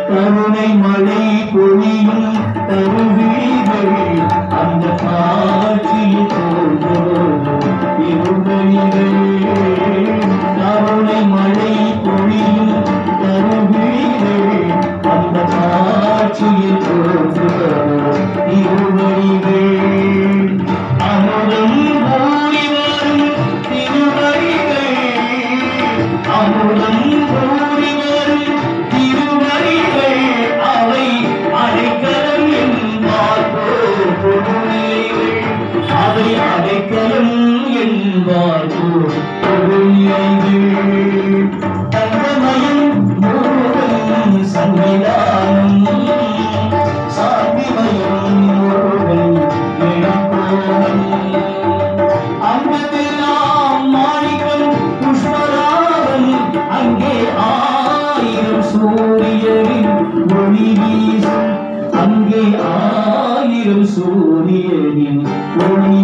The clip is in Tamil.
கருணை மழை பொழியும் கருவிழிகள் அந்த காட்சியில் தோன்றும் திருமணிகள் கருணை மழை பொழியும் கருவிழிகள் அந்த காட்சியில் தோன்றும் திருமணிகள் அமுதம் கூடி வரும் திருவடிகள் அமுதம் கூடி வரும் திருவடிகள் அவை அடைக்கலம் என்பார்கோ பொருளிகள் அவை அடைக்கலம் என்பார்கோ பொருளிகள் தங்கமயம் மோகன் சங்கிதானம் சாந்திமயம் மோகன் இளங்கோவன் அங்கமெல்லாம் மாணிக்கம் புஷ்பராகன் அங்கே ஆயிரம் சூரியனின் ஒளி வீசும் அங்கே ஆயிரம் சூரியனின் ஒளி